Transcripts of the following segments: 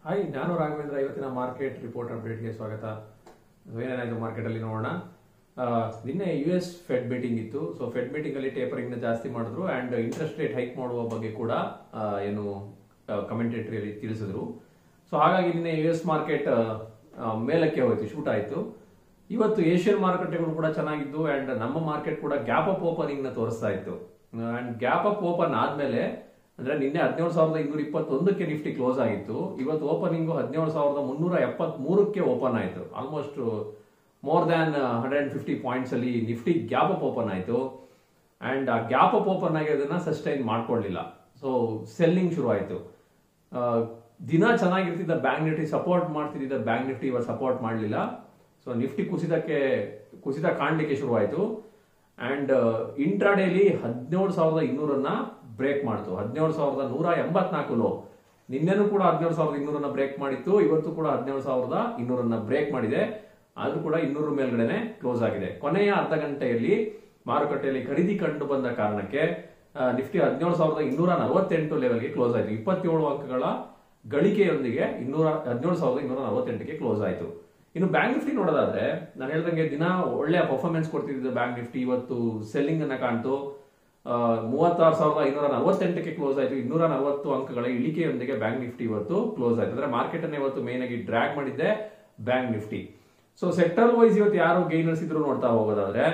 hi ನಾನು ರಾಘವೇಂದ್ರ ಇವತ್ತಿನ market report ಅಪ್ಡೇಟ್ಗೆ ಸ್ವಾಗತ So, ಏನೇನಾಯ್ತು ಮಾರ್ಕೆಟ್ ಅಲ್ಲಿ ನೋಡೋಣ ಆ, ನಿನ್ನೆ ಯು ಎಸ್ ಫೆಡ್ ಮೀಟಿಂಗ್ ಇತ್ತು ಸೊ ಫೆಡ್ ಮೀಟಿಂಗ್ ಅಲ್ಲಿ ಟೇಪರಿಂಗ್ ನ ಜಾಸ್ತಿ ಮಾಡಿದ್ರು ಅಂಡ್ ಇಂಟ್ರೆಸ್ಟ್ ರೇಟ್ ಹೈಕ್ ಮಾಡುವ ಬಗ್ಗೆ ಕೂಡ ಆ, ಏನು ಕಮೆಂಟೇಟರಿ ತಿಳಿಸಿದ್ರು ಸೊ ಹಾಗಾಗಿ ನಿನ್ನೆ ಯು ಎಸ್ ಮಾರ್ಕೆಟ್ ಮೇಲಕ್ಕೆ ಹೋಯ್ತು ಶೂಟ್ ಆಯ್ತು ಇವತ್ತು ಏಷ್ಯನ್ ಮಾರುಕಟ್ಟೆಗಳು ಕೂಡ ಚೆನ್ನಾಗಿದ್ದು ಅಂಡ್ ನಮ್ಮ ಮಾರ್ಕೆಟ್ ಕೂಡ ಗ್ಯಾಪ್ ಅಪ್ ಓಪನಿಂಗ್ ನ ತೋರಿಸ್ತಾ ಇತ್ತು ಅಂಡ್ ಗ್ಯಾಪ್ ಅಪ್ ಓಪನ್ ಆದ್ಮೇಲೆ ಅಂದ್ರೆ ನಿನ್ನೆ ಹದಿನೇಳು ಸಾವಿರದ ಇನ್ನೂರ ಇಪ್ಪತ್ತೊಂದಕ್ಕೆ ನಿಫ್ಟಿ ಕ್ಲೋಸ್ ಆಗಿತ್ತು ಇವತ್ತು ಓಪನಿಂಗ್ ಹದಿನೇಳು ಸಾವಿರದ ಮುನ್ನೂರ ಎಪ್ಪತ್ತ್ ಮೂರಕ್ಕೆ ಓಪನ್ ಆಯ್ತು almost more than hundred and fifty points ಅಲ್ಲಿ ನಿಫ್ಟಿ ಗ್ಯಾಪ್ ಅಪ್ ಓಪನ್ ಆಯ್ತು ಅಂಡ್ ಆ ಗ್ಯಾಪ್ ಅಪ್ ಓಪನ್ ಆಗಿರೋದನ್ನ ಸಸ್ಟೈನ್ ಮಾಡ್ಕೊಳ್ಳಿಲ್ಲ ಸೊ ಸೆಲ್ಲಿಂಗ್ ಶುರು ಆಯ್ತು ಆ, ದಿನ ಚೆನ್ನಾಗಿರ್ತಿದ್ದ ಬ್ಯಾಂಕ್ ನಿಫ್ಟಿ ಸಪೋರ್ಟ್ ಮಾಡ್ತಿದ್ದ ಬ್ಯಾಂಕ್ ನಿಫ್ಟಿ ಇವತ್ತು ಸಪೋರ್ಟ್ ಮಾಡಲಿಲ್ಲ ಸೊ ನಿಫ್ಟಿ ಕುಸಿತಕ್ಕೆ ಕುಸಿತ ಕಾಣಲಿಕ್ಕೆ ಶುರುವಾಯಿತು ಅಂಡ್ ಇಂಟ್ರಾಡೇಲಿ ಹದಿನೇಳು ಸಾವಿರದ ಇನ್ನೂರನ್ನ ಬ್ರೇಕ್ ಮಾಡ್ತು ಹದಿನೇಳು ಸಾವಿರದ ನೂರ ಎಂಬತ್ನಾಲ್ಕು ಲೋ ನಿನ್ನೆನೂ ಕೂಡ ಹದಿನೇಳು ಸಾವಿರದ ಇನ್ನೂರನ್ನ ಬ್ರೇಕ್ ಮಾಡಿತ್ತು ಇವತ್ತು ಕೂಡ ಹದಿನೇಳು ಸಾವಿರದ ಇನ್ನೂರನ್ನ ಬ್ರೇಕ್ ಮಾಡಿದೆ ಅದು ಕೂಡ ಇನ್ನೂರ ಮೇಲ್ಗಡೆನೆ ಕ್ಲೋಸ್ ಆಗಿದೆ ಕೊನೆಯ ಅರ್ಧ ಗಂಟೆಯಲ್ಲಿ ಮಾರುಕಟ್ಟೆಯಲ್ಲಿ ಖರೀದಿ ಕಂಡು ಬಂದ ಕಾರಣಕ್ಕೆ ಆ, ನಿಫ್ಟಿ ಹದಿನೇಳು ಸಾವಿರದ ಇನ್ನೂರ ನಲವತ್ತೆಂಟು ಲೆವೆಲ್ಗೆ ಕ್ಲೋಸ್ ಆಯಿತು ಇಪ್ಪತ್ತೇಳು ಅಂಕಗಳ ಗಳಿಕೆಯೊಂದಿಗೆ ಇನ್ನೂರ ಹದಿನೇಳು ಸಾವಿರದ ಇನ್ನೂರ ನಲವತ್ತೆಂಟಕ್ಕೆ ಕ್ಲೋಸ್ ಆಯಿತು ಇನ್ನು ಬ್ಯಾಂಕ್ ನಿಫ್ಟಿ ನೋಡೋದಾದ್ರೆ ನಾನು ಹೇಳ್ದಂಗೆ ದಿನ ಒಳ್ಳೆಯ ಪರ್ಫಾರ್ಮೆನ್ಸ್ ಕೊಡ್ತಿದ್ದ ಬ್ಯಾಂಕ್ ನಿಫ್ಟಿ ಇವತ್ತು ಸೆಲ್ಲಿಂಗ್ ಅನ್ನ ಕಾಣ್ತು ಮೂವತ್ತಾರು ಸಾವಿರದ ಐನೂರ ನಲವತ್ತೆಂಟಕ್ಕೆ ಕ್ಲೋಸ್ ಆಯಿತು ಇನ್ನೂರ ನಲವತ್ತು ಅಂಕಗಳ ಇಳಿಕೆಯೊಂದಿಗೆ ಬ್ಯಾಂಕ್ ನಿಫ್ಟಿ ಇವತ್ತು ಕ್ಲೋಸ್ ಆಯ್ತು ಅಂದ್ರೆ ಮಾರ್ಕೆಟ್ ಅನ್ನ ಇವತ್ತು ಮೇನ್ ಆಗಿ ಡ್ರ್ಯಾಗ್ ಮಾಡಿದ್ದೆ bank Nifty so sector wise ಇವತ್ತು ಯಾರು ಗೈನರ್ಸ್ ಇದ್ರು ನೋಡ್ತಾ ಹೋಗೋದಾದ್ರೆ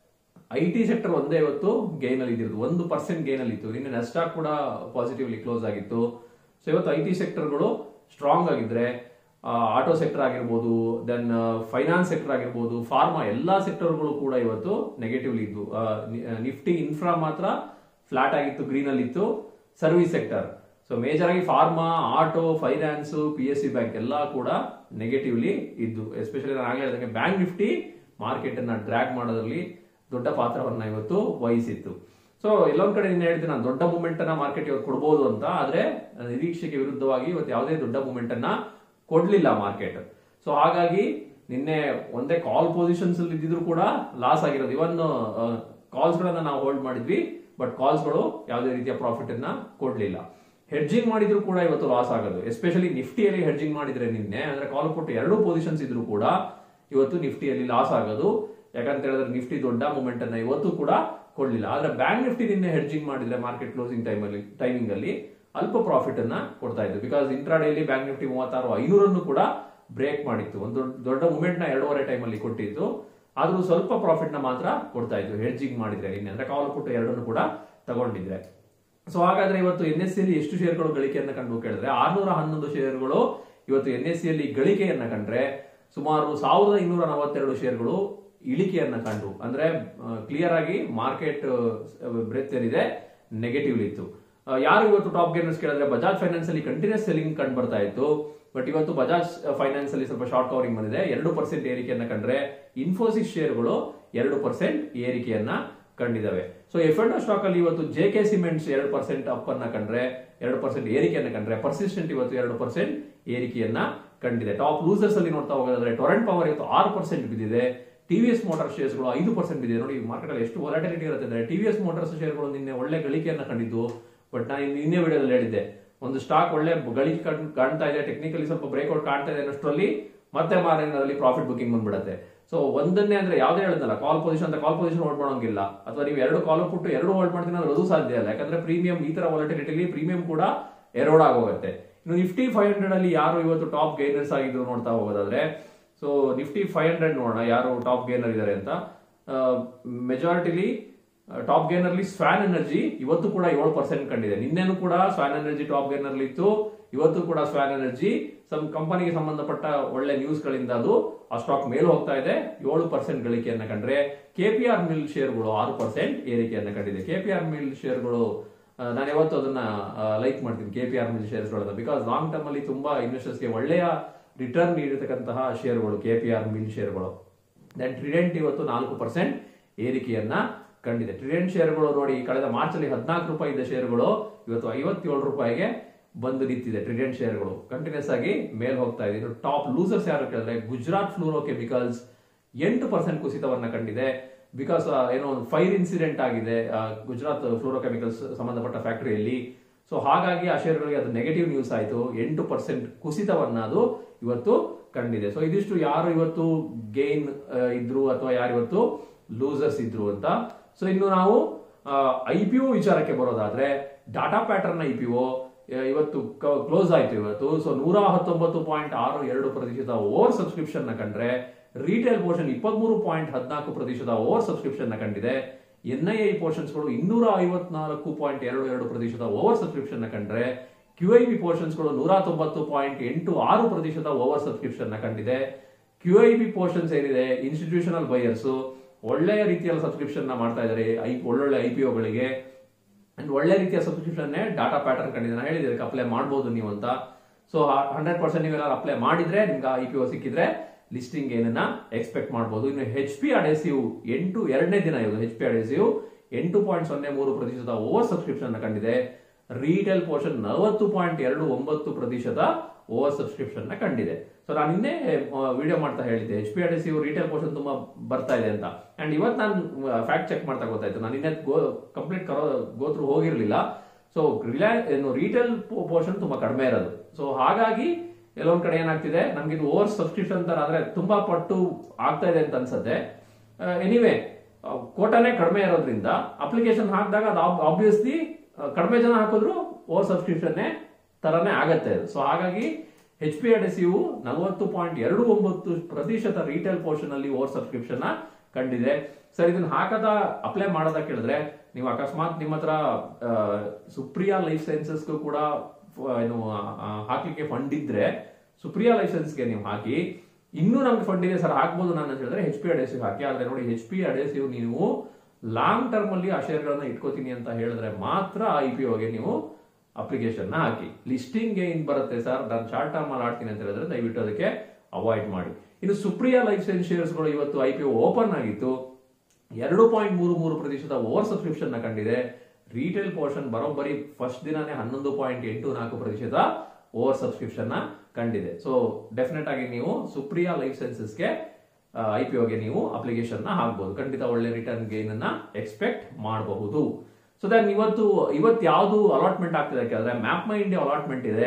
ಐ ಟಿ ಸೆಕ್ಟರ್ ಒಂದೇ ಇವತ್ತು ಗೈನ್ ಅಲ್ಲಿ ಇದ್ದಿರೋದು ಒಂದು ಪರ್ಸೆಂಟ್ ಗೈನ್ ಅಲ್ಲಿ ಇತ್ತು ನಿನ್ನೆ ನೆಸ್ಟಾಕ್ ಕೂಡ ಪಾಸಿಟಿವ್ಲಿ ಕ್ಲೋಸ್ ಆಗಿತ್ತು ಸೊ ಇವತ್ತು ಐ ಟಿ ಸೆಕ್ಟರ್ಗಳು ಸ್ಟ್ರಾಂಗ್ ಆಗಿದ್ರೆ ಆಟೋ ಸೆಕ್ಟರ್ ಆಗಿರ್ಬೋದು ದೆನ್ ಫೈನಾನ್ಸ್ ಸೆಕ್ಟರ್ ಆಗಿರ್ಬೋದು ಫಾರ್ಮಾ ಎಲ್ಲಾ ಸೆಕ್ಟರ್ಗಳು ಕೂಡ ಇವತ್ತು ನೆಗೆಟಿವ್ಲಿ ಇದ್ವು ಆ, ನಿ- ಆ, ನಿಫ್ಟಿ ಇನ್ಫ್ರಾ ಮಾತ್ರ ಫ್ಲಾಟ್ ಆಗಿತ್ತು ಗ್ರೀನ್ ಅಲ್ಲಿ ಇತ್ತು ಸರ್ವಿಸ್ ಸೆಕ್ಟರ್ ಸೊ ಮೇಜರ್ ಆಗಿ pharma auto finance P S C bank ಎಲ್ಲ ಕೂಡ ನೆಗೆಟಿವ್ಲಿ ಇದ್ದು ಎಸ್ಪೆಷಲಿ ನಾನು ಆಗಲೇ ಹೇಳಿದಂಗೆ ಬ್ಯಾಂಕ್ ನಿಫ್ಟಿ ಮಾರ್ಕೆಟ್ ಅನ್ನ ಡ್ರ್ಯಾಗ್ ಮಾಡೋದ್ರಲ್ಲಿ ದೊಡ್ಡ ಪಾತ್ರವನ್ನ ಇವತ್ತು ವಹಿಸಿತ್ತು ಸೊ ಎಲ್ಲೊಂದ್ ಕಡೆ ನಿನ್ನೆ ಹೇಳ್ತೀನಿ ನಾನು ದೊಡ್ಡ ಮೂಮೆಂಟ್ ಅನ್ನ ಮಾರ್ಕೆಟ್ ಇವತ್ತು ಕೊಡ್ಬೋದು ಅಂತ ಆದ್ರೆ ನಿರೀಕ್ಷೆಗೆ ವಿರುದ್ಧವಾಗಿ ಇವತ್ತು ಯಾವುದೇ ದೊಡ್ಡ ಮೂಮೆಂಟ್ ಅನ್ನ ಕೊಡ್ಲಿಲ್ಲ ಮಾರ್ಕೆಟ್ ಸೊ ಹಾಗಾಗಿ ನಿನ್ನೆ ಒಂದೇ ಕಾಲ್ ಪೊಸಿಷನ್ಸ್ ಅಲ್ಲಿ ಇದ್ದಿದ್ರು ಕೂಡ ಲಾಸ್ ಆಗಿರೋದು ಇವನ್ ಕಾಲ್ಸ್ ಗಳನ್ನ ನಾವು ಹೋಲ್ಡ್ ಮಾಡಿದ್ವಿ ಬಟ್ ಕಾಲ್ಸ್ ಗಳು ಯಾವುದೇ ರೀತಿಯ ಪ್ರಾಫಿಟ್ ಅನ್ನ ಕೊಡ್ಲಿಲ್ಲ ಹೆಡ್ಜಿಂಗ್ ಮಾಡಿದ್ರು ಕೂಡ ಇವತ್ತು ಲಾಸ್ ಆಗೋದು ಎಸ್ಪೆಷಲಿ ನಿಫ್ಟಿಯಲ್ಲಿ ಹೆಡ್ಜಿಂಗ್ ಮಾಡಿದ್ರೆ ನಿನ್ನೆ ಅಂದ್ರೆ ಕಾಲ್ ಪುಟ್ ಎರಡು ಪೊಸಿಷನ್ಸ್ ಇದ್ರು ಕೂಡ ಇವತ್ತು ನಿಫ್ಟಿಯಲ್ಲಿ ಲಾಸ್ ಆಗೋದು ಯಾಕಂತ ಹೇಳಿದ್ರೆ ನಿಫ್ಟಿ ದೊಡ್ಡ ಮೂಮೆಂಟ್ ಅನ್ನ ಇವತ್ತು ಕೂಡ ಕೊಡ್ಲಿಲ್ಲ ಆದ್ರೆ ಬ್ಯಾಂಕ್ ನಿಫ್ಟಿ ನಿನ್ನೆ ಹೆಡ್ಜಿಂಗ್ ಮಾಡಿದ್ರೆ ಮಾರ್ಕೆಟ್ ಕ್ಲೋಸಿಂಗ್ ಟೈಮ್ ಅಲ್ಲಿ ಟೈಮಿಂಗ್ ಅಲ್ಲಿ ಅಲ್ಪ ಪ್ರಾಫಿಟ್ ಅನ್ನ ಕೊಡ್ತಾ ಇತ್ತು ಬಿಕಾಸ್ ಇಂಟ್ರಾಡೇಲಿ ಬ್ಯಾಂಕ್ ನಿಫ್ಟಿ ಮೂವತ್ತಾರು ಐನೂರನ್ನು ಕೂಡ ಬ್ರೇಕ್ ಮಾಡಿತ್ತು ಒಂದು ದೊಡ್ಡ- ದೊಡ್ಡ ಮೂಮೆಂಟ್ ನ ಎರಡೂವರೆ ಟೈಮ್ ಅಲ್ಲಿ ಕೊಟ್ಟಿತ್ತು ಆದ್ರೂ ಸ್ವಲ್ಪ ಪ್ರಾಫಿಟ್ ನ ಮಾತ್ರ ಕೊಡ್ತಾ ಇತ್ತು ಹೆಡ್ಜಿಂಗ್ ಮಾಡಿದ್ರೆ ನಿನ್ನೆ ಅಂದ್ರೆ ಕಾಲ್ ಪುಟ್ ಎರಡನ್ನು ಕೂಡ ತಗೊಂಡಿದ್ರೆ ಸೊ ಹಾಗಾದ್ರೆ ಇವತ್ತು ಎನ್ ಎಸ್ ಸಿಯಲ್ಲಿ ಎಷ್ಟು ಶೇರ್ಗಳು ಗಳಿಕೆಯನ್ನ ಕಂಡು ಕೇಳಿದ್ರೆ ಆರ್ನೂರ ಹನ್ನೊಂದು ಶೇರ್ಗಳು ಇವತ್ತು ಎನ್ ಎಸ್ ಸಿಯಲ್ಲಿ ಗಳಿಕೆಯನ್ನ ಕಂಡ್ರೆ ಸುಮಾರು ಸಾವಿರದ ಇನ್ನೂರ ನಲವತ್ತೆರಡು ಶೇರ್ಗಳು ಇಳಿಕೆಯನ್ನ ಕಂಡು ಅಂದ್ರೆ ಕ್ಲಿಯರ್ ಆಗಿ ಮಾರ್ಕೆಟ್ ಬ್ರೆತ್ ಏನಿದೆ ನೆಗೆಟಿವ್ ಇತ್ತು ಆ, ಯಾರು ಇವತ್ತು ಟಾಪ್ ಗೇನರ್ಸ್ ಕೇಳಿದ್ರೆ ಬಜಾಜ್ ಫೈನಾನ್ಸ್ ಅಲ್ಲಿ ಕಂಟಿನ್ಯೂಸ್ ಸೆಲ್ಲಿಂಗ್ ಕಂಡು ಬರ್ತಾ ಇತ್ತು ಬಟ್ ಇವತ್ತು ಬಜಾಜ್ ಫೈನಾನ್ಸ್ ಅಲ್ಲಿ ಸ್ವಲ್ಪ ಶಾರ್ಟ್ ಕವರಿಂಗ್ ಬಂದಿದೆ ಎರಡು ಪರ್ಸೆಂಟ್ ಏರಿಕೆಯನ್ನ ಕಂಡ್ರೆ ಇನ್ಫೋಸಿಸ್ ಶೇರ್ಗಳು ಎರಡು ಪರ್ಸೆಂಟ್ ಏರಿಕೆಯನ್ನ ಕಂಡಿದ್ದಾವೆ ಸೊ ಎಫ್ ಅಂಡ್ ಸ್ಟಾಕ್ ಅಲ್ಲಿ ಇವತ್ತು ಜೆ ಕೆ ಸಿಮೆಂಟ್ಸ್ ಎರಡು ಪರ್ಸೆಂಟ್ ಅಪ್ ಅನ್ನ ಕಂಡ್ರೆ ಎರಡು ಪರ್ಸೆಂಟ್ ಏರಿಕೆಯನ್ನ ಕಂಡ್ರೆ ಪರ್ಸಿಸ್ಟೆಂಟ್ ಇವತ್ತು ಎರಡು ಪರ್ಸೆಂಟ್ ಏರಿಕೆಯನ್ನ ಕಂಡಿದೆ ಟಾಪ್ ಲೂಸರ್ಸ್ ಅಲ್ಲಿ ನೋಡ್ತಾ ಹೋಗೋದಾದ್ರೆ ಟೊರೆಂಟ್ ಪವರ್ ಇವತ್ತು ಆರು ಪರ್ಸೆಂಟ್ ಬಿದ್ದಿದೆ ಟಿವಿಎಸ್ ಮೋಟಾರ್ ಶೇರ್ಸ್ಗಳು ಐದು ಪರ್ಸೆಂಟ್ ಬಿದ್ದಿದೆ ನೋಡಿ ಮಾರ್ಕೆಟ್ ಅಲ್ಲಿ ಎಷ್ಟು ವಾಲಟಿಲಿಟಿ ಇರುತ್ತೆ ಅಂದ್ರೆ ಟಿವಿಎಸ್ ಮೋಟಾರ್ಸ್ ಶೇರ್ಗಳು ನಿನ್ನೆ ಒಳ್ಳೆ ಗಳಿಕೆಯನ್ನ ಕಂಡಿದ್ದು ಬಟ್ ನಾನು ನಿನ್ನೆ ವಿಡಿಯೋದಲ್ಲಿ ಹೇಳಿದ್ದೆ ಒಂದು ಸ್ಟಾಕ್ ಒಳ್ಳೆ ಗಳಿಕೆ ಕಾಣ್- ಕಾಣ್ತಾ ಇದೆ ಟೆಕ್ನಿಕಲಿ ಸ್ವಲ್ಪ ಬ್ರೇಕ್ಔಟ್ ಕಾಣ್ತಾ ಇದೆ ಅನ್ನೋಷ್ಟರಲ್ಲಿ ಮತ್ತೆ ಮಾರ್ನಿಂಗ್ ಪ್ರಾಫಿಟ್ ಬುಕಿಂಗ್ ಬಂದ್ಬಿಡುತ್ತೆ ಸೊ ಒಂದನ್ನೇ ಅಂದ್ರೆ ಯಾವ್ದೇ ಹೇಳಿದ್ನಲ್ಲ ಕಾಲ್ ಪೊಸಿಷನ್ ಅಂತ ಕಾಲ್ ಪೊಸಿಷನ್ ಹೋಲ್ಡ್ ಮಾಡೋಂಗಿಲ್ಲ ಅಥವಾ ನೀವು ಎರಡು ಕಾಲ್ ಪುಟ್ಟು ಎರಡು ಹೋಲ್ಡ್ ಮಾಡ್ತೀನಿ ಅಂದ್ರೆ ಅದು ಸಾಧ್ಯ ಇಲ್ಲ ಯಾಕಂದ್ರೆ ಪ್ರೀಮಿಯಂ ಈ ತರ ವಾಲಟಿಲಿಟಿಲಿ ಪ್ರೀಮಿಯಂ ಕೂಡ ಎರೋಡ್ ಆಗೋಗುತ್ತೆ ಇನ್ನು ನಿಫ್ಟಿ ಫೈವ್ ಹಂಡ್ರೆಡ್ ಅಲ್ಲಿ ಯಾರು ಇವತ್ತು ಟಾಪ್ ಗೈನರ್ಸ್ ಆಗಿದ್ರು ನೋಡ್ತಾ ಹೋಗೋದಾದ್ರೆ ಸೊ ನಿಫ್ಟಿ ಫೈವ್ ಹಂಡ್ರೆಡ್ ನೋಡೋಣ ಯಾರು ಟಾಪ್ ಗೇನರ್ ಇದ್ದಾರೆ ಅಂತ ಮೆಜಾರಿಟಿಲಿ ಟಾಪ್ ಗೇನರ್ಲಿ ಸ್ವಾನ್ ಎನರ್ಜಿ ಇವತ್ತು ಕೂಡ ಏಳು ಪರ್ಸೆಂಟ್ ಕಂಡಿದೆ ನಿನ್ನೆನೂ ಕೂಡ ಸ್ವಾನ್ ಎನರ್ಜಿ ಟಾಪ್ ಗೇನರ್ಲಿ ಇತ್ತು ಇವತ್ತು ಕೂಡ ಸ್ವಾನ್ ಎನರ್ಜಿ ಸಮ್ ಕಂಪನಿಗೆ ಸಂಬಂಧಪಟ್ಟ ಒಳ್ಳೆ ನ್ಯೂಸ್ ಗಳಿಂದ ಅದು ಆ ಸ್ಟಾಕ್ ಮೇಲೆ ಹೋಗ್ತಾ ಇದೆ ಏಳು ಪರ್ಸೆಂಟ್ ಗಳಿಕೆಯನ್ನ ಕಂಡ್ರೆ ಕೆಪಿಆರ್ ಮಿಲ್ ಶೇರ್ಗಳು ಆರು ಪರ್ಸೆಂಟ್ ಏರಿಕೆಯನ್ನ ಕಂಡಿದೆ ಕೆಪಿಆರ್ ಮಿಲ್ ಶೇರ್ಗಳು ಆ, ನಾನು ಯಾವತ್ತು ಅದನ್ನ ಲೈಕ್ ಮಾಡ್ತೀನಿ ಕೆಪಿಆರ್ ಮಿಲ್ ಶೇರ್ಸ್ಗಳನ್ನ ಬಿಕಾಸ್ ಲಾಂಗ್ ಟರ್ಮ್ ಅಲ್ಲಿ ತುಂಬಾ ಇನ್ವೆಸ್ಟರ್ಸ್ಗೆ ಒಳ್ಳೆಯ ರಿಟರ್ನ್ ನೀಡಿರ್ತಕ್ಕಂತಹ ಶೇರ್ಗಳು ಕೆಪಿಆರ್ ಮಿಲ್ ಶೇರ್ಗಳು ದೆನ್ ಟ್ರಿಡೆಂಟ್ ಇವತ್ತು ನಾಲ್ಕು ಪರ್ಸೆಂಟ್ ಏರಿಕೆಯನ್ನ ಕಂಡಿದೆ ಟ್ರಿಡೆಂಟ್ ಶೇರ್ಗಳು ನೋಡಿ ಕಳೆದ ಮಾರ್ಚ್ ಅಲ್ಲಿ ಹದಿನಾಲ್ಕು ರೂಪಾಯಿ ಇದ್ದ ಶೇರ್ಗಳು ಇವತ್ತು ಐವತ್ತೇಳು ರೂಪಾಯಿಗೆ ಬಂದು ನಿಂತಿದೆ ಟ್ರಿಡೆಂಟ್ ಶೇರ್ಗಳು ಕಂಟಿನ್ಯೂಸ್ ಆಗಿ ಮೇಲ್ ಹೋಗ್ತಾ ಇದೆ ಟಾಪ್ ಲೂಸರ್ಸ್ ಯಾರು ಕೇಳಿದ್ರೆ ಗುಜರಾತ್ ಫ್ಲೂರೋ ಕೆಮಿಕಲ್ಸ್ ಎಂಟು ಪರ್ಸೆಂಟ್ ಕುಸಿತವನ್ನ ಕಂಡಿದೆ ಬಿಕಾಸ್ ಏನೋ ಒಂದು ಫೈರ್ ಇನ್ಸಿಡೆಂಟ್ ಆಗಿದೆ ಆ, ಗುಜರಾತ್ ಫ್ಲೋರೋಕೆಮಿಕಲ್ಸ್ ಸಂಬಂಧಪಟ್ಟ ಫ್ಯಾಕ್ಟರಿಯಲ್ಲಿ ಸೊ ಸೊ ಹಾಗಾಗಿ ಆ ಶೇರ್ಗಳಿಗೆ ಅದು ನೆಗೆಟಿವ್ ನ್ಯೂಸ್ ಆಯಿತು ಎಂಟು ಪರ್ಸೆಂಟ್ ಕುಸಿತವನ್ನ ಅದು ಇವತ್ತು ಕಂಡಿದೆ ಸೊ ಇದಿಷ್ಟು ಯಾರು ಇವತ್ತು ಗೇನ್ ಇದ್ರು ಅಥವಾ ಯಾರು ಇವತ್ತು ಲೂಸರ್ಸ್ ಇದ್ರು ಅಂತ ಸೊ ಇನ್ನು ನಾವು ಐ ಪಿ ಒ ವಿಚಾರಕ್ಕೆ ಬರೋದಾದ್ರೆ data pattern I P O ಇವತ್ತು ಕ್ಲೋಸ್ ಆಯ್ತು ಇವತ್ತು ಸೊ ನೂರ ಹತ್ತೊಂಬತ್ತು ಪಾಯಿಂಟ್ ಆರು ಎರಡು ಪ್ರತಿಶತ ಓವರ್ ಸಬ್ಸ್ಕ್ರಿಪ್ಷನ್ ನ ಕಂಡ್ರೆ ರಿಟೇಲ್ ಪೋರ್ಷನ್ ಇಪ್ಪತ್ಮೂರು ಪಾಯಿಂಟ್ ಹದಿನಾಲ್ಕು ಪ್ರತಿಶತ ಓವರ್ ಸಬ್ಸ್ಕ್ರಿಪ್ಷನ್ ನ ಕಂಡಿದೆ ಎನ್ ಐ ಐ ಪೋರ್ಷನ್ಸ್ಗಳು ಇನ್ನೂರ ಐವತ್ನಾಲ್ಕು ಪಾಯಿಂಟ್ ಎರಡು ಎರಡು ಪ್ರತಿಶತ ಓವರ್ ಸಬ್ಸ್ಕ್ರಿಪ್ಷನ್ ನ ಕಂಡ್ರೆ ಕ್ಯೂ ಐ ಬಿ ಪೋರ್ಷನ್ಸ್ಗಳು ನೂರ ತೊಂಬತ್ತು ಪಾಯಿಂಟ್ ಎಂಟು ಆರು ಪ್ರತಿಶತ ಓವರ್ ಸಬ್ಸ್ಕ್ರಿಪ್ಷನ್ ನ ಕಂಡಿದೆ ಕ್ಯೂ ಐ ಬಿ ಪೋರ್ಷನ್ಸ್ ಏನಿದೆ ಇನ್ಸ್ಟಿಟ್ಯೂಷನಲ್ ಬೈಯರ್ಸ್ ಒಳ್ಳೆಯ ರೀತಿಯಲ್ಲಿ ಸಬ್ಸ್ಕ್ರಿಪ್ಷನ್ ನ ಮಾಡ್ತಾ ಇದ್ದಾರೆ ಐ ಒಳ್ಳೊಳ್ಳೆ ಐ ಪಿ ಒಗಳಿಗೆ ಅಂಡ್ ಒಳ್ಳೆ ರೀತಿಯ ಸಬ್ಸ್ಕ್ರಿಪ್ಷನ್ ಡಾಟಾ ಪ್ಯಾಟರ್ನ್ ಕಂಡಿದೆ ನಾನು ಹೇಳಿದೆ ಇದಕ್ಕೆ ಅಪ್ಲೈ ಮಾಡ್ಬೋದು ನೀವು ಅಂತ ಸೊ ಹಂಡ್ರೆಡ್ ಪರ್ಸೆಂಟ್ ನೀವೆಲ್ಲ ಅಪ್ಲೈ ಮಾಡಿದ್ರೆ ನಿಮ್ಗೆ ಐ ಪಿ ಒ ಸಿಕ್ಕಿದ್ರೆ ಲಿಸ್ಟಿಂಗ್ ಏನನ್ನ ಎಕ್ಸ್ಪೆಕ್ಟ್ ಮಾಡಬಹುದು ಇನ್ನು ಹೆಚ್ ಪಿ ಅಡೆಸಿವ್ ಎಂಟು ಎರಡನೇ ದಿನ ಇದು ಹೆಚ್ ಪಿ ಅಡೆಸಿವ್ ಎಂಟು ಪಾಯಿಂಟ್ ಸೊನ್ನೆ ಮೂರು ಪ್ರತಿಶತ ಓವರ್ ಸಬ್ಸ್ಕ್ರಿಪ್ಷನ್ ಕಂಡಿದೆ ರೀಟೇಲ್ ಪೋರ್ಷನ್ ನಲವತ್ತು ಪಾಯಿಂಟ್ ಎರಡು ಒಂಬತ್ತು ಪ್ರತಿಶತ ಓವರ್ ಸಬ್ಸ್ಕ್ರಿಪ್ಷನ್ ನ ಕಂಡಿದೆ ಸೊ ನಾನು ನಿನ್ನೆ ವಿಡಿಯೋ ಮಾಡ್ತಾ ಹೇಳಿದ್ದೆ H P adhesive retail portion ತುಂಬಾ ಬರ್ತಾ ಇದೆ ಅಂತ ಅಂಡ್ ಇವತ್ತು ನಾನು ಫ್ಯಾಕ್ಟ್ ಚೆಕ್ ಮಾಡ್ತಾ ಗೊತ್ತಾಯ್ತು ನಾನು ನಿನ್ನೆ ಗೋ ಕಂಪ್ಲೀಟ್ ಕರೋ ಗೋತ್ರು ಹೋಗಿರ್ಲಿಲ್ಲ ಸೊ ರಿಲಾ ಏನು ರಿಟೇಲ್ ಪೋರ್ಷನ್ ತುಂಬಾ ಕಡಿಮೆ ಇರೋದು ಸೊ ಹಾಗಾಗಿ ಎಲ್ಲೊಂದ್ ಕಡೆ ಏನಾಗ್ತಿದೆ ನಮ್ಗೆ ಇದು ಓವರ್ ಸಬ್ಸ್ಕ್ರಿಪ್ಷನ್ ತರ ಆದ್ರೆ ತುಂಬಾ ಪಟ್ಟು ಆಗ್ತಾ ಇದೆ ಅಂತ ಅನ್ಸುತ್ತೆ ಎನಿವೆ ಕೋಟಾನೇ ಕಡಿಮೆ ಇರೋದ್ರಿಂದ ಅಪ್ಲಿಕೇಶನ್ ಹಾಕಿದಾಗ ಅದು ಆಬ್ವಿಯಸ್ಲಿ ಕಡಿಮೆ ಜನ ಹಾಕಿದ್ರು ಓವರ್ ಸಬ್ಸ್ಕ್ರಿಪ್ಷನ್ ತರನೇ ಆಗತ್ತೆ ಸೊ ಹಾಗಾಗಿ ಎಚ್ ಪಿ ಆರ್ ಯು ನಲವತ್ತು ಪಾಯಿಂಟ್ ಎರಡು ಒಂಬತ್ತು ಪ್ರತಿಶತ ರಿಟೇಲ್ ಪೋರ್ಷನ್ ಅಲ್ಲಿ ಓವರ್ ಸಬ್ಸ್ಕ್ರಿಪ್ಷನ್ ಕಂಡಿದೆ ಸರ್ ಇದನ್ನ ಹಾಕದ ಅಪ್ಲೈ ಮಾಡೋದ ಕೇಳಿದ್ರೆ ನೀವು ಅಕಸ್ಮಾತ್ ನಿಮ್ಮ ಹತ್ರ ಸುಪ್ರಿಯಾ ಲೈಫ್ ಸೈನ್ಸಸ್ಗೂ ಕೂಡ ಏನು ಹಾಕ್ಲಿಕ್ಕೆ ಫಂಡ್ ಇದ್ರೆ ಸುಪ್ರಿಯಾ ಲೈಸೆನ್ಸ್ಗೆ ನೀವು ಹಾಕಿ ಇನ್ನೂ ನಮ್ಗೆ ಫಂಡ್ ಇದೆ ಸರ್ ಹಾಕ್ಬೋದು ನಾನು ಅಂತ ಹೇಳಿದ್ರೆ ಎಚ್ ಪಿ ಅಡೆಸಿವ್ ಹಾಕಿ ಆದ್ರೆ ನೋಡಿ ಎಚ್ ಪಿ ಅಡೆಸಿವ್ ನೀವು ಲಾಂಗ್ ಟರ್ಮ್ ಅಲ್ಲಿ ಆ ಶೇರ್ಗಳನ್ನ ಇಟ್ಕೋತೀನಿ ಅಂತ ಹೇಳಿದ್ರೆ ಮಾತ್ರ ಐ ಪಿ ಒಗೆ ನೀವು ಅಪ್ಲಿಕೇಶನ್ ನ ಹಾಕಿ ಲಿಸ್ಟಿಂಗ್ ಏನ್ ಬರುತ್ತೆ ಸರ್ ನಾನು ಶಾರ್ಟ್ ಟರ್ಮ್ ಅಲ್ಲಿ ಆಡ್ತೀನಿ ಅಂತ ಹೇಳಿದ್ರೆ ದಯವಿಟ್ಟು ಅದಕ್ಕೆ ಅವಾಯ್ಡ್ ಮಾಡಿ ಇನ್ನು ಸುಪ್ರಿಯಾ ಲೈಫ್ ಸೈನ್ಸ್ ಶೇರ್ಸ್ಗಳು ಇವತ್ತು ಐ ಪಿ ಒ ಓಪನ್ ಆಗಿತ್ತು ಎರಡು ಪಾಯಿಂಟ್ ಮೂರು ಮೂರು ಪ್ರತಿಶತ ಓವರ್ ಸಬ್ಸ್ಕ್ರಿಪ್ಷನ್ ನ ಕಂಡಿದೆ ರಿಟೇಲ್ ಪೋರ್ಷನ್ ಬರೋಬ್ಬರಿ ಫಸ್ಟ್ ದಿನಾನೇ ಹನ್ನೊಂದು ಪಾಯಿಂಟ್ ಎಂಟು ನಾಲ್ಕು ಪ್ರತಿಶತ ಓವರ್ ಸಬ್ಸ್ಕ್ರಿಪ್ಷನ್ ನ ಕಂಡಿದೆ ಸೊ ಡೆಫಿನೆಟ್ ಆಗಿ ನೀವು ಸುಪ್ರಿಯಾ ಲೈಫ್ ಸೈನ್ಸಸ್ಗೆ ಐ ಪಿ ಒಗೆ ನೀವು ಅಪ್ಲಿಕೇಶನ್ ನ ಹಾಕ್ಬಹುದು ಖಂಡಿತ ಒಳ್ಳೆ ರಿಟರ್ನ್ ಗೇನ್ ಅನ್ನ ಎಕ್ಸ್ಪೆಕ್ಟ್ ಮಾಡಬಹುದು ಸೊ ದೆನ್ ಇವತ್ತು ಇವತ್ತು ಯಾವುದು ಅಲಾಟ್ಮೆಂಟ್ ಆಗ್ತಿದೆ ಕೇಳಿದ್ರೆ ಮ್ಯಾಪ್ ಮೈ ಇಂಡಿಯಾ ಅಲಾಟ್ಮೆಂಟ್ ಇದೆ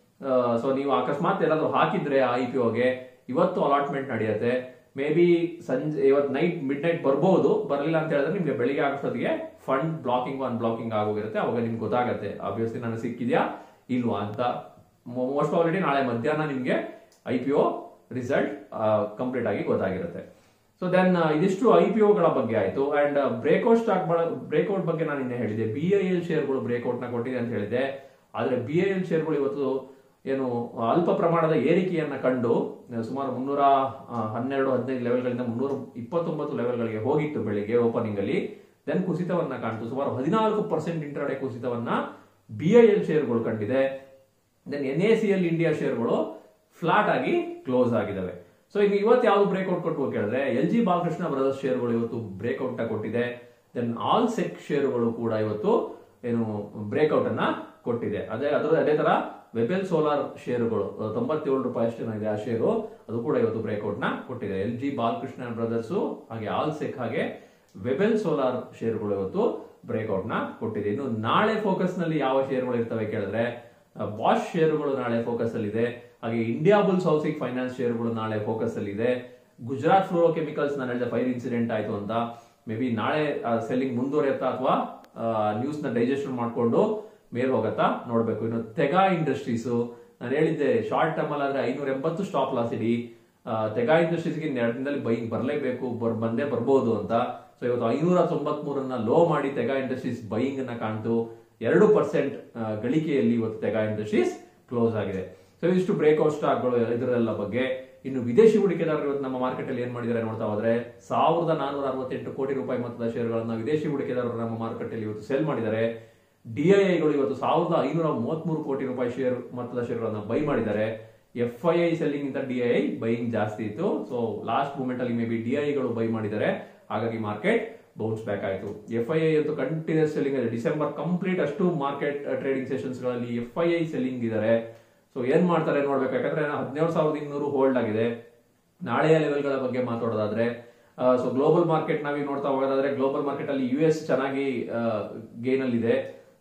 ಸೊ ನೀವು ಅಕಸ್ಮಾತ್ ಏನಾದ್ರು ಹಾಕಿದ್ರೆ ಐ ಪಿ ಒಗೆ ಇವತ್ತು ಅಲಾಟ್ಮೆಂಟ್ ನಡೆಯುತ್ತೆ ಮೇ ಬಿ ಸಂಜೆ ಇವತ್ತು ನೈಟ್ ಮಿಡ್ ನೈಟ್ ಬರ್ಬೋದು ಬರಲಿಲ್ಲ ಅಂತ ಹೇಳಿದ್ರೆ ನಿಮ್ಗೆ ಬೆಳಿಗ್ಗೆ ಆಗೋಷ್ಟೊತ್ತಿಗೆ ಫಂಡ್ ಬ್ಲಾಕಿಂಗ್ ಅನ್ ಬ್ಲಾಕಿಂಗ್ ಆಗೋಗಿರುತ್ತೆ ಅವಾಗ ನಿಮ್ಗೆ ಗೊತ್ತಾಗುತ್ತೆ ಆಬ್ವಿಯಸ್ಲಿ ನನಗೆ ಸಿಕ್ಕಿದ್ಯಾ ಇಲ್ವಾ ಅಂತ ಮೋಸ್ಟ್ ಆಲ್ರೆಡಿ ನಾಳೆ ಮಧ್ಯಾಹ್ನ ನಿಮ್ಗೆ I P O result complete ಆಗಿ ಗೊತ್ತಾಗಿರುತ್ತೆ ಸೊ ದೆನ್ ಇದಿಷ್ಟು ಐ ಪಿ ಒಗಳ ಬಗ್ಗೆ ಆಯ್ತು ಅಂಡ್ ಬ್ರೇಕ್ಔಟ್ ಸ್ಟಾಕ್ ಬ್ರೇಕ್ಔಟ್ ಬಗ್ಗೆ ನಾನು ನಿನ್ನೆ ಹೇಳಿದೆ ಬಿ ಐ ಎಲ್ ಶೇರ್ಗಳು ಬ್ರೇಕ್ಔಟ್ ನ ಕೊಟ್ಟಿದೆ ಅಂತ ಹೇಳಿದೆ ಆದ್ರೆ ಬಿ ಐ ಎಲ್ ಶೇರ್ಗಳು ಇವತ್ತು ಏನು ಅಲ್ಪ ಪ್ರಮಾಣದ ಏರಿಕೆಯನ್ನ ಕಂಡು ಸುಮಾರು ಮುನ್ನೂರ ಹನ್ನೆರಡು ಹದಿನೈದು ಲೆವೆಲ್ಗಳಿಂದ ಮುನ್ನೂರ ಇಪ್ಪತ್ತೊಂಬತ್ತು ಲೆವೆಲ್ಗಳಿಗೆ ಹೋಗಿತ್ತು ಬೆಳಿಗ್ಗೆ ಓಪನಿಂಗ್ ಅಲ್ಲಿ ದೆನ್ ಕುಸಿತವನ್ನ ಕಾಣ್ತು ಸುಮಾರು ಹದಿನಾಲ್ಕು ಪರ್ಸೆಂಟ್ ಇಂಟ್ರಾಡೇ ಕುಸಿತವನ್ನ ಬಿ ಐ ಎಲ್ ಶೇರ್ಗಳು ಕಂಡಿದೆ then N A C L India ಶೇರ್ಗಳು ಫ್ಲಾಟ್ ಆಗಿ ಕ್ಲೋಸ್ ಆಗಿದಾವೆ ಸೊ ಈಗ ಇವತ್ತು ಯಾವ್ದು ಬ್ರೇಕ್ಔಟ್ ಕೊಟ್ಟು ಕೇಳಿದ್ರೆ ಎಲ್ ಜಿ ಬಾಲಕೃಷ್ಣ ಬ್ರದರ್ಸ್ ಶೇರ್ಗಳು ಇವತ್ತು ಬ್ರೇಕ್ಔಟ್ ಕೊಟ್ಟಿದೆ ದೆನ್ ಆಲ್ ಸೆಕ್ ಶೇರುಗಳು ಕೂಡ ಇವತ್ತು ಏನು ಬ್ರೇಕ್ಔಟ್ ಅನ್ನ ಕೊಟ್ಟಿದೆ ಅದೇ ಅದ್ರ ಅದೇ ತರ ವೆಬೆಲ್ ಸೋಲಾರ್ ಶೇರುಗಳು ತೊಂಬತ್ತೇಳು ರೂಪಾಯಿ ಅಷ್ಟು ಇದೆ ಆ ಶೇರು ಅದು ಕೂಡ ಇವತ್ತು ಬ್ರೇಕ್ಔಟ್ ನ ಕೊಟ್ಟಿದೆ ಎಲ್ ಜಿ ಬಾಲಕೃಷ್ಣ ಬ್ರದರ್ಸ್ ಹಾಗೆ ಆಲ್ ಸೆಕ್ ಹಾಗೆ ವೆಬೆಲ್ ಸೋಲಾರ್ ಶೇರುಗಳು ಇವತ್ತು ಬ್ರೇಕ್ಔಟ್ ನ ಕೊಟ್ಟಿದೆ ಇನ್ನು ನಾಳೆ ಫೋಕಸ್ ನಲ್ಲಿ ಯಾವ ಶೇರ್ಗಳು ಇರ್ತವೆ ಕೇಳಿದ್ರೆ ಬಾಷ್ ಶೇರುಗಳು ನಾಳೆ ಫೋಕಸ್ ಅಲ್ಲಿ ಇದೆ ಹಾಗೆ ಇಂಡಿಯಾ ಬುಲ್ಸ್ ಹೌಸಿಂಗ್ ಫೈನಾನ್ಸ್ ಶೇರ್ಗಳು ನಾಳೆ ಫೋಕಸ್ ಅಲ್ಲಿ ಇದೆ ಗುಜರಾತ್ ಫ್ಲೋರೋ ಕೆಮಿಕಲ್ಸ್ ನಾನು ಹೇಳಿದೆ ಫೈರ್ ಇನ್ಸಿಡೆಂಟ್ ಆಯ್ತು ಅಂತ ಮೇ ಬಿ ನಾಳೆ ಸೆಲ್ಲಿಂಗ್ ಮುಂದುವರಿಯುತ್ತಾ ಅಥವಾ ನ್ಯೂಸ್ ನ ಡೈಜೆಷನ್ ಮಾಡ್ಕೊಂಡು ಮೇಲ್ ಹೋಗತ್ತಾ ನೋಡ್ಬೇಕು ಇನ್ನು ತೆಗಾ ಇಂಡಸ್ಟ್ರೀಸ್ ನಾನು ಹೇಳಿದ್ದೆ ಶಾರ್ಟ್ ಟರ್ಮ್ ಅಲ್ಲಿ ಆದ್ರೆ ಐನೂರ ಎಂಬತ್ತು ಸ್ಟಾಪ್ ಲಾಸ್ ಇಡಿ ತೆಗಾ ಇಂಡಸ್ಟ್ರೀಸ್ಗೆ ಎರಡು ದಿನದಲ್ಲಿ ಬೈಂಗ್ ಬರಲೇಬೇಕು ಬರ್ ಬಂದೇ ಬರ್ಬೋದು ಅಂತ ಸೊ ಇವತ್ತು ಐನೂರ ತೊಂಬತ್ ಮೂರನ್ನ ಲೋ ಮಾಡಿ ತೆಗಾ ಇಂಡಸ್ಟ್ರೀಸ್ ಬೈಯಿಂಗ್ ಅನ್ನ ಕಾಣ್ತು ಎರಡು ಪರ್ಸೆಂಟ್ ಗಳಿಕೆಯಲ್ಲಿ ಇವತ್ತು ತೆಗಾ ಇಂಡಸ್ಟ್ರೀಸ್ ಕ್ಲೋಸ್ ಆಗಿದೆ ಸೊ ಇಷ್ಟು ಬ್ರೇಕ್ಔಟ್ ಸ್ಟಾಕ್ಗಳು ಇದರೆಲ್ಲ ಬಗ್ಗೆ ಇನ್ನು ವಿದೇಶಿ ಹೂಡಿಕೆದಾರರು ಇವತ್ತು ನಮ್ಮ ಮಾರ್ಕೆಟ್ ಅಲ್ಲಿ ಏನ್ ಮಾಡಿದ್ದಾರೆ ನೋಡ್ತಾ ಹೋದ್ರೆ ಸಾವಿರದ ನಾನೂರ ಅರವತ್ತೆಂಟು ಕೋಟಿ ರೂಪಾಯಿ ಮೊತ್ತದ ಶೇರ್ಗಳನ್ನ ವಿದೇಶಿ ಹೂಡಿಕೆದಾರರು ನಮ್ಮ ಮಾರ್ಕೆಟ್ ಅಲ್ಲಿ ಇವತ್ತು ಸೆಲ್ ಮಾಡಿದ್ದಾರೆ ಡಿಐಐಗಳು ಇವತ್ತು ಸಾವಿರದ ಐನೂರ ಮೂವತ್ಮೂರು ಕೋಟಿ ರೂಪಾಯಿ ಶೇರ್ ಮೊತ್ತದ ಶೇರ್ಗಳನ್ನ ಬೈ ಮಾಡಿದ್ದಾರೆ ಎಫ್ ಐ ಐ ಸೆಲ್ಲಿಂಗ್ ಇಂತ ಡಿಐ ಬೈಯಿಂಗ್ ಜಾಸ್ತಿ ಇತ್ತು ಸೊ ಲಾಸ್ಟ್ ಮೂಮೆಂಟ್ ಅಲ್ಲಿ ಮೇ ಬಿ ಡಿಐಗಳು ಬೈ ಮಾಡಿದ್ದಾರೆ ಹಾಗಾಗಿ ಮಾರ್ಕೆಟ್ ಬೌನ್ಸ್ ಬ್ಯಾಕ್ ಆಯಿತು ಎಫ್ ಐ ಐ ಅಂತೂ ಕಂಟಿನ್ಯೂಸ್ ಸೆಲ್ಲಿಂಗ್ ಇದೆ ಡಿಸೆಂಬರ್ ಕಂಪ್ಲೀಟ್ ಅಷ್ಟು ಮಾರ್ಕೆಟ್ ಟ್ರೇಡಿಂಗ್ ಸೆಷನ್ಸ್ ಗಳಲ್ಲಿ ಎಫ್ ಐ ಐ ಸೆಲ್ಲಿಂಗ್ ಇದ್ದಾರೆ ಸೊ ಏನ್ ಮಾಡ್ತಾರೆ ನೋಡ್ಬೇಕು ಯಾಕಂದ್ರೆ ಹದಿನೇಳು ಸಾವಿರದ ಇನ್ನೂರು ಹೋಲ್ಡ್ ಆಗಿದೆ ನಾಳೆಯ ಲೆವೆಲ್ಗಳ ಬಗ್ಗೆ ಮಾತಾಡೋದಾದ್ರೆ ಸೊ ಗ್ಲೋಬಲ್ ಮಾರ್ಕೆಟ್ ನಾವೀಗ ನೋಡ್ತಾ ಹೋಗೋದಾದ್ರೆ ಗ್ಲೋಬಲ್ ಮಾರ್ಕೆಟ್ ಅಲ್ಲಿ ಯು ಎಸ್ ಚೆನ್ನಾಗಿ ಗೇನ್ ಅಲ್ಲಿ ಇದೆ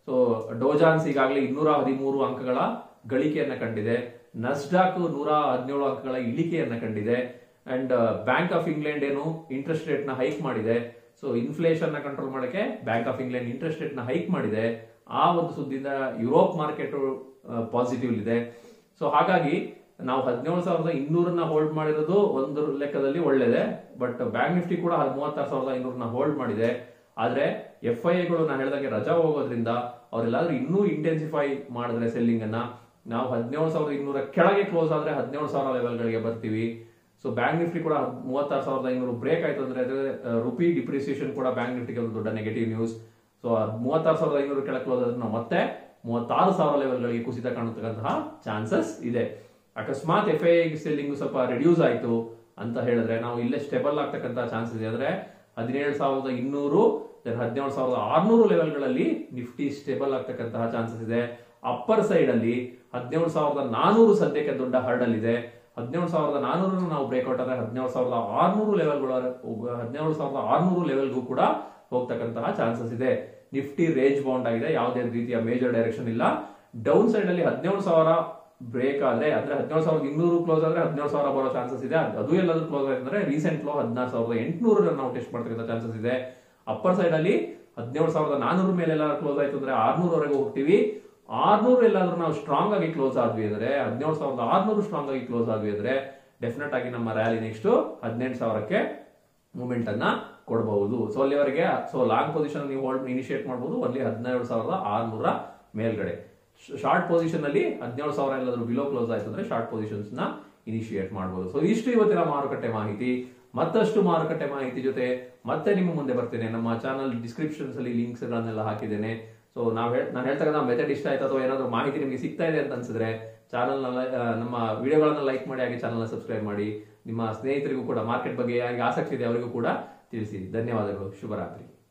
ಸೊ ಡೋಜಾನ್ಸ್ ಈಗಾಗಲೇ ಇನ್ನೂರ ಹದಿಮೂರು ಅಂಕಗಳ ಗಳಿಕೆಯನ್ನ ಕಂಡಿದೆ ನಸ್ಡಾಕ್ ನೂರ ಹದಿನೇಳು ಅಂಕಗಳ ಇಳಿಕೆಯನ್ನ ಕಂಡಿದೆ ಅಂಡ್ ಬ್ಯಾಂಕ್ ಆಫ್ ಇಂಗ್ಲೆಂಡ್ ಏನು ಇಂಟ್ರೆಸ್ಟ್ ರೇಟ್ ನ ಹೈಕ್ ಮಾಡಿದೆ ಸೊ ಇನ್ಫ್ಲೇಷನ್ ನ ಕಂಟ್ರೋಲ್ ಮಾಡಕ್ಕೆ bank of England interest rate ನ ಹೈಕ್ ಮಾಡಿದೆ ಆ ಒಂದು ಸುದ್ದಿಯಿಂದ ಯುರೋಪ್ ಮಾರ್ಕೆಟ್ ಪಾಸಿಟಿವ್ ಇದೆ ಸೊ ಹಾಗಾಗಿ ನಾವು ಹದಿನೇಳು ಸಾವಿರದ ಇನ್ನೂರನ್ನ ಹೋಲ್ಡ್ ಮಾಡಿರೋದು ಒಂದು ಲೆಕ್ಕದಲ್ಲಿ ಒಳ್ಳೇದೆ ಬಟ್ ಬ್ಯಾಂಕ್ ನಿಫ್ಟಿ ಕೂಡ ಮೂವತ್ತಾರು ಸಾವಿರದ ಐನೂರನ್ನ ಹೋಲ್ಡ್ ಮಾಡಿದೆ ಆದ್ರೆ ಎಫ್ ಐ ಎಗಳು ನಾನು ಹೇಳಿದಾಗೆ ರಜಾ ಹೋಗೋದ್ರಿಂದ ಅವರೆಲ್ಲಾದ್ರೂ ಇನ್ನೂ ಇಂಟೆನ್ಸಿಫೈ ಮಾಡಿದ್ರೆ ಸೆಲ್ಲಿಂಗ್ ಅನ್ನ ನಾವು ಹದಿನೇಳು ಸಾವಿರದ ಇನ್ನೂರ ಕೆಳಗೆ ಕ್ಲೋಸ್ ಆದ್ರೆ ಹದಿನೇಳು ಸಾವಿರ ಲೆವೆಲ್ಗಳಿಗೆ ಬರ್ತೀವಿ ಸೊ ಬ್ಯಾಂಕ್ ನಿಫ್ಟಿ ಕೂಡ ಮೂವತ್ತಾರು ಸಾವಿರದ ಐನೂರು ಬ್ರೇಕ್ ಆಯ್ತು ಅಂದ್ರೆ ರುಪಿ ಡಿಪ್ರಿಸಿಯೇಷನ್ ಕೂಡ ಬ್ಯಾಂಕ್ ನಿಫ್ಟಿಗೆ ಒಂದು ದೊಡ್ಡ ನೆಗೆಟಿವ್ ನ್ಯೂಸ್ ಸೊ ಮೂವತ್ತಾರು ಸಾವಿರದ ಐನೂರು ಕೆಳಗೆ ಕ್ಲೋಸ್ ಆದ್ರೆ ನಾವು ಮತ್ತೆ ಮೂವತ್ತಾರು ಸಾವಿರ ಲೆವೆಲ್ಗಳಿಗೆ ಕುಸಿತ ಕಾಣತಕ್ಕಂತಹ ಚಾನ್ಸಸ್ ಇದೆ ಅಕಸ್ಮಾತ್ ಎಫ್ ಐ ಸೆಲ್ಲಿಂಗ್ ಸ್ವಲ್ಪ ರಿಡ್ಯೂಸ್ ಆಯ್ತು ಅಂತ ಹೇಳಿದ್ರೆ ನಾವು ಇಲ್ಲೇ ಸ್ಟೇಬಲ್ ಆಗ್ತಕ್ಕಂತ ಚಾನ್ಸಸ್ ಇದೆ ಅಂದ್ರೆ ಹದಿನೇಳು ಸಾವಿರದ ಇನ್ನೂರು ಹದಿನೇಳು ಸಾವಿರದ ಆರ್ನೂರು ಲೆವೆಲ್ಗಳಲ್ಲಿ ನಿಫ್ಟಿ ಸ್ಟೇಬಲ್ ಆಗ್ತಕ್ಕಂತಹ ಚಾನ್ಸಸ್ ಇದೆ ಅಪ್ಪರ್ ಸೈಡ್ ಅಲ್ಲಿ ಹದಿನೇಳು ಸಾವಿರದ ನಾನೂರು ಸದ್ಯಕ್ಕೆ ದೊಡ್ಡ ಹರ್ಡಲ್ ಇದೆ ಹದಿನೇಳು ಸಾವಿರದ ನಾನೂರನ್ನು ನಾವು ಬ್ರೇಕ್ಔಟ್ ಆದ್ರೆ ಹದಿನೇಳು ಸಾವಿರದ ಆರ್ನೂರು ಲೆವೆಲ್ಗಳ ಹದಿನೇಳು ಸಾವಿರದ ಆರ್ನೂರು ಲೆವೆಲ್ಗೂ ಕೂಡ ಹೋಗ್ತಕ್ಕಂತಹ ಚಾನ್ಸಸ್ ಇದೆ ನಿಫ್ಟಿ ರೇಂಜ್ ಬೌಂಡ್ ಆಗಿದೆ ಯಾವುದೇ ರೀತಿಯ ಮೇಜರ್ ಡೈರೆಕ್ಷನ್ ಇಲ್ಲ ಡೌನ್ ಸೈಡ್ ಅಲ್ಲಿ ಹದಿನೇಳು ಸಾವಿರ ಬ್ರೇಕ್ ಆದ್ರೆ ಅಂದ್ರೆ ಹದಿನೇಳು ಸಾವಿರದ ಇನ್ನೂರು ಕ್ಲೋಸ್ ಆದ್ರೆ ಹದಿನೇಳು ಸಾವಿರ ಬರೋ ಚಾನ್ಸಸ್ ಇದೆ ಅದ್- ಅದು ಎಲ್ಲಾದ್ರೂ ಕ್ಲೋಸ್ ಆಯ್ತು ಅಂದ್ರೆ ರೀಸೆಂಟ್ ಲೋ ಹದಿನಾರು ಸಾವಿರದ ಎಂಟುನೂರ ನಾವು ಟೆಸ್ಟ್ ಮಾಡ್ತಕ್ಕಂಥ ಚಾನ್ಸಸ್ ಇದೆ ಅಪ್ಪರ್ ಸೈಡ್ ಅಲ್ಲಿ ಹದಿನೇಳು ಸಾವಿರದ ನಾನೂರು ಮೇಲೆ ಎಲ್ಲ ಕ್ಲೋಸ್ ಆಯ್ತು ಅಂದ್ರೆ ಆರ್ನೂರವರೆಗೂ ಹೋಗ್ತೀವಿ ಆರ್ನೂರು ಎಲ್ಲಾದ್ರೂ ನಾವು ಸ್ಟ್ರಾಂಗ್ ಆಗಿ ಕ್ಲೋಸ್ ಆದ್ವಿ ಅಂದ್ರೆ ಹದಿನೇಳು ಸಾವಿರದ ಆರ್ನೂರು ಸ್ಟ್ರಾಂಗ್ ಆಗಿ ಕ್ಲೋಸ್ ಆದ್ವಿ ಅಂದ್ರೆ ಡೆಫಿನೆಟ್ ಆಗಿ ನಮ್ಮ ರ್ಯಾಲಿ ನೆಕ್ಸ್ಟ್ ಹದಿನೆಂಟು ಸಾವಿರಕ್ಕೆ ಮೂವ್ಮೆಂಟ್ ಅನ್ನ ಕೊಡಬಹುದು ಸೊ ಅಲ್ಲಿವರೆಗೆ ಸೊ ಲಾಂಗ್ ಪೊಸಿಷನ್ ನೀವು ಹೋಲ್ಡ್ ಇನಿಷಿಯೇಟ್ ಮಾಡಬಹುದು ಅಲ್ಲಿ ಹದಿನೇಳು ಸಾವಿರದ ಆರ್ನೂರ ಮೇಲ್ಗಡೆ ಶಾರ್ಟ್ ಪೊಸಿಷನ್ ಅಲ್ಲಿ ಹದಿನೇಳು ಸಾವಿರ ಎಲ್ಲಾದ್ರೂ ಬಿಲೋ ಕ್ಲೋಸ್ ಆಯ್ತು ಅಂದ್ರೆ ಶಾರ್ಟ್ ಪೊಸಿಷನ್ಸ್ ನ ಇನಿಷಿಯೇಟ್ ಮಾಡಬಹುದು ಸೊ ಇಷ್ಟು ಇವತ್ತಿನ ಮಾರುಕಟ್ಟೆ ಮಾಹಿತಿ ಮತ್ತಷ್ಟು ಮಾರುಕಟ್ಟೆ ಮಾಹಿತಿ ಜೊತೆ ಮತ್ತೆ ನಿಮ್ಮ ಮುಂದೆ ಬರ್ತೇನೆ ನಮ್ಮ ಚಾನಲ್ ಡಿಸ್ಕ್ರಿಪ್ಷನ್ಸ್ ಅಲ್ಲಿ ಲಿಂಕ್ಸ್ ಗಳನ್ನೆಲ್ಲ ಹಾಕಿದ್ದೇನೆ ಸೊ ನಾವ್ ಹೇಳ್ ನಾನು ಹೇಳ್ತಕ್ಕಂಥ ಮೆಥಡ್ ಇಷ್ಟ ಆಯ್ತು ಅಥವಾ ಏನಾದ್ರು ಮಾಹಿತಿ ನಿಮಗೆ ಸಿಗ್ತಾ ಇದೆ ಅಂತ ಅನ್ಸಿದ್ರೆ ಚಾನಲ್ ನಮ್ಮ ವಿಡಿಯೋಗಳನ್ನ ಲೈಕ್ ಮಾಡಿ ಹಾಗೆ ಚಾನಲ್ ಸಬ್ಸ್ಕ್ರೈಬ್ ಮಾಡಿ ನಿಮ್ಮ ಸ್ನೇಹಿತರಿಗೂ ಕೂಡ ಮಾರ್ಕೆಟ್ ಬಗ್ಗೆ ಯಾರಿಗೆ ಆಸಕ್ತಿ ಇದೆ ಅವರಿಗೂ ಕೂಡ ತಿಳಿಸಿ ಧನ್ಯವಾದಗಳು ಶುಭರಾತ್ರಿ